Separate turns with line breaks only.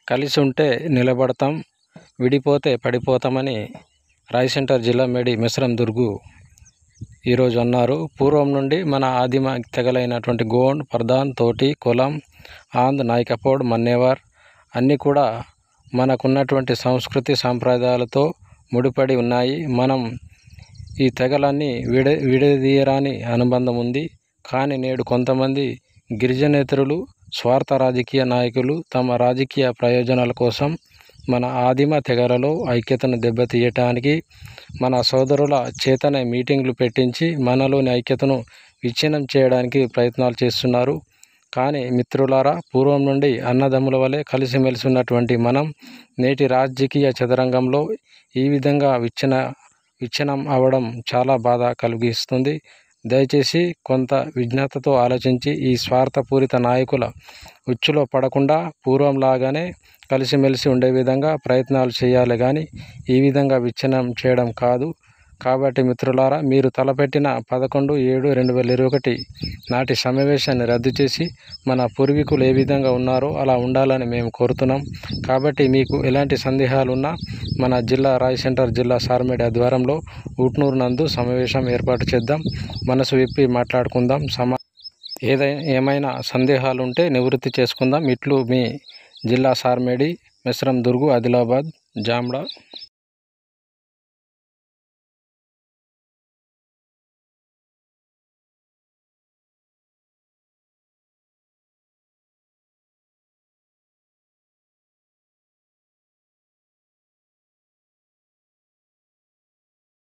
కలిసి ఉంటే నిలబడతాం విడిపోతే పడిపోతామని రాయసెంటర్ జిల్లా మేడి మిశ్రం దుర్గు ఈరోజు అన్నారు పూర్వం నుండి మన ఆదిమ తెగలైనటువంటి గోండ్ ప్రధాన్ తోటి కులం ఆంద్ నాయకపోడ్ మన్నేవార్ అన్నీ కూడా మనకున్నటువంటి సంస్కృతి సాంప్రదాయాలతో ముడిపడి ఉన్నాయి మనం ఈ తెగలన్నీ విడ విడదీయరాని అనుబంధం ఉంది కానీ నేడు కొంతమంది గిరిజనేతరులు స్వార్థ రాజకీయ నాయకులు తమ రాజకీయ ప్రయోజనాల కోసం మన ఆదిమ తెగలలో ఐక్యతను దెబ్బతీయటానికి మన సోదరుల చేతనే మీటింగ్లు పెట్టించి మనలోని ఐక్యతను విచ్ఛిన్నం చేయడానికి ప్రయత్నాలు చేస్తున్నారు కానీ మిత్రులారా పూర్వం నుండి అన్నదమ్ముల వలె కలిసిమెలిసి ఉన్నటువంటి మనం నేటి రాజకీయ చదరంగంలో ఈ విధంగా విచ్ఛిన్న విచ్ఛిన్నం అవ్వడం చాలా బాధ కలిగిస్తుంది దయచేసి కొంత విజ్ఞతతో ఆలోచించి ఈ స్వార్థపూరిత నాయకుల ఉచ్చులో పడకుండా పూర్వంలాగానే కలిసిమెలిసి ఉండే విధంగా ప్రయత్నాలు చేయాలి కానీ ఈ విధంగా విచ్ఛిన్నం చేయడం కాదు కాబట్టి మిత్రులారా మీరు తలపెట్టిన పదకొండు ఏడు రెండు వేల ఇరవై ఒకటి నాటి సమావేశాన్ని రద్దు చేసి మన పూర్వీకులు ఏ విధంగా ఉన్నారో అలా ఉండాలని మేము కోరుతున్నాం కాబట్టి మీకు ఎలాంటి సందేహాలు ఉన్నా మన జిల్లా రాయ్ సెంటర్ జిల్లా సార్మేడి ఆధ్వర్యంలో ఉట్నూరు నందు సమావేశం ఏర్పాటు చేద్దాం మనసు విప్పి మాట్లాడుకుందాం సమా ఏదైనా ఏమైనా సందేహాలు ఉంటే నివృత్తి చేసుకుందాం ఇట్లు మీ జిల్లా సార్మేడి మిశ్రం దుర్గు ఆదిలాబాద్ జామ్డా